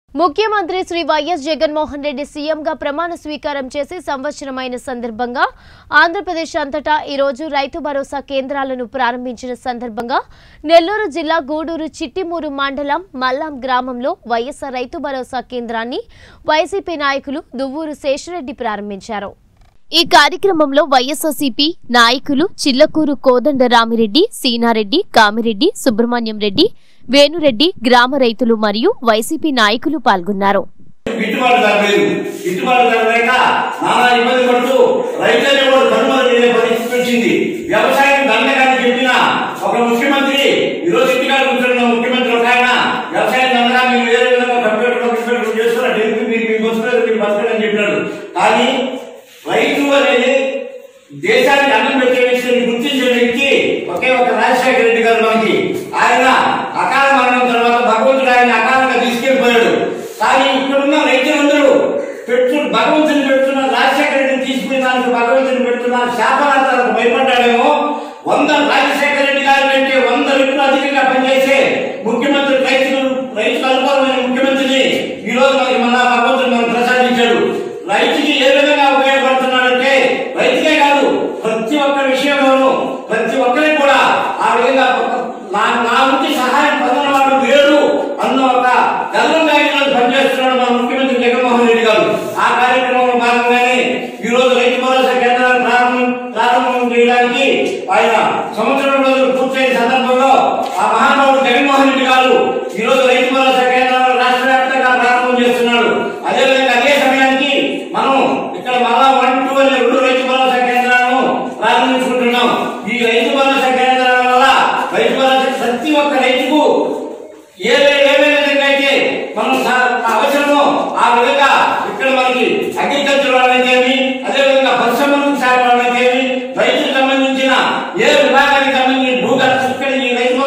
ముఖ్యమంత్రి శ్రీ వైఎస్ జగన్మోహన్ రెడ్డి సీఎంగా ప్రమాణ స్వీకారం చేసి సంవత్సరమైన సందర్భంగా ఆంధ్రప్రదేశ్ అంతటా ఈరోజు రైతు భరోసా కేంద్రాలను ప్రారంభించిన సందర్భంగా నెల్లూరు జిల్లా గూడూరు చిట్టిమూరు మండలం మల్లాం గ్రామంలో వైఎస్ఆర్ రైతు భరోసా కేంద్రాన్ని వైసీపీ నాయకులు దువ్వూరు శేషరెడ్డి ప్రారంభించారు ఈ కార్యక్రమంలో వైఎస్ఆర్సీపీ నాయకులు చిల్లకూరు కోదండ రామిరెడ్డి సీనారెడ్డి కామిరెడ్డి సుబ్రహ్మణ్యం రెడ్డి వేణురెడ్డి గ్రామ రైతులు మరియు వైసీపీ నాయకులు పాల్గొన్నారు గిట్టుబాటు ధర లేదు గిట్టుబాటు ధర లేక నానా ఇబ్బంది పడుతూ రైతులు కూడా కనుమరు చేసే పరిస్థితి వచ్చింది వ్యవసాయం దండగాని చెప్పిన ఒక ముఖ్యమంత్రి ఈ రోజు ఇంటికాడ కూర్చున్న ముఖ్యమంత్రి ఒక ఆయన వ్యవసాయం దండగా మీరు వేరే విధంగా కంప్యూటర్ కంప్యూటర్ చేస్తున్నారు డెలివరీ మీరు మీకు వస్తున్నారు మీరు బతకడం అని చెప్పినాడు కానీ రైతు అనేది దేశానికి అన్నం పెట్టే విషయాన్ని గుర్తించిన వ్యక్తి ఒకే ఒక రాజశేఖర రెడ్డి గారు మనకి ఆయన అకాల మరణం తర్వాత భగవంతుడు ఆయన అకాలంగా తీసుకెళ్లిపోయాడు కానీ ఇక్కడున్న రైతులందరూ పెట్టు భగవంతుని పెడుతున్న రాజశేఖర రెడ్డిని తీసుకునే దానికి భగవంతుని పెడుతున్న శాపనార్థాలకు భయపడ్డాడేమో వంద రాజశేఖర రెడ్డి గారి కంటే వంద రెట్లు అధికంగా పనిచేసే ముఖ్యమంత్రి రైతులు రైతులు అనుకూలమైన ముఖ్యమంత్రిని ఈ రోజు మనకి మళ్ళా భగవంతుడు మనకు ప్రసాదించాడు రైతుకి ఏ విధంగా ఉపయోగపడుతున్నాడంటే రైతుకే కాదు ప్రతి ఒక్క విషయంలోనూ ప్రతి ఒక్కరికి కూడా ఆ విధంగా నా నా నుంచి సహాయం పొందిన వాడు లేడు అన్న ఒక గర్వం కాగితంలో పనిచేస్తున్నాడు మన ముఖ్యమంత్రి జగన్మోహన్ రెడ్డి గారు ఆ కార్యక్రమంలో భాగంగానే ఈ రోజు రైతు భరోసా కేంద్రాన్ని ప్రారంభం ప్రారంభం చేయడానికి ఆయన సంవత్సరం రోజులు పూర్తయిన సందర్భంలో ఆ మహానుభావుడు జగన్మోహన్ రెడ్డి గారు ఈ రోజు రైతు భరోసా కేంద్రాలను రాష్ట్ర వ్యాప్తంగా ప్రారంభం చేస్తున్నాడు అదేవిధంగా అదే సమయానికి మనం ఇక్కడ మళ్ళా వన్ టూ అనే రెండు రైతు భరోసా కేంద్రాలను ప్రారంభించుకుంటున్నాం ఈ రైతు భరోసా కేంద్రాల వల్ల రైతు భరోసా ప్రతి ఒక్క రైతుకు ఏ ఏ విధంగా అయితే మనం సా- అవసరమో ఆ విధంగా ఇక్కడ మనకి అగ్రికల్చర్ వాళ్ళైతేమి అదేవిధంగా పరిశ్రమలకు శాఖ వాళ్ళైతేమి రైతులకు సంబంధించిన ఏ విభాగానికి సంబంధించిన భూగర్భ ఇక్కడ ఈ రైతు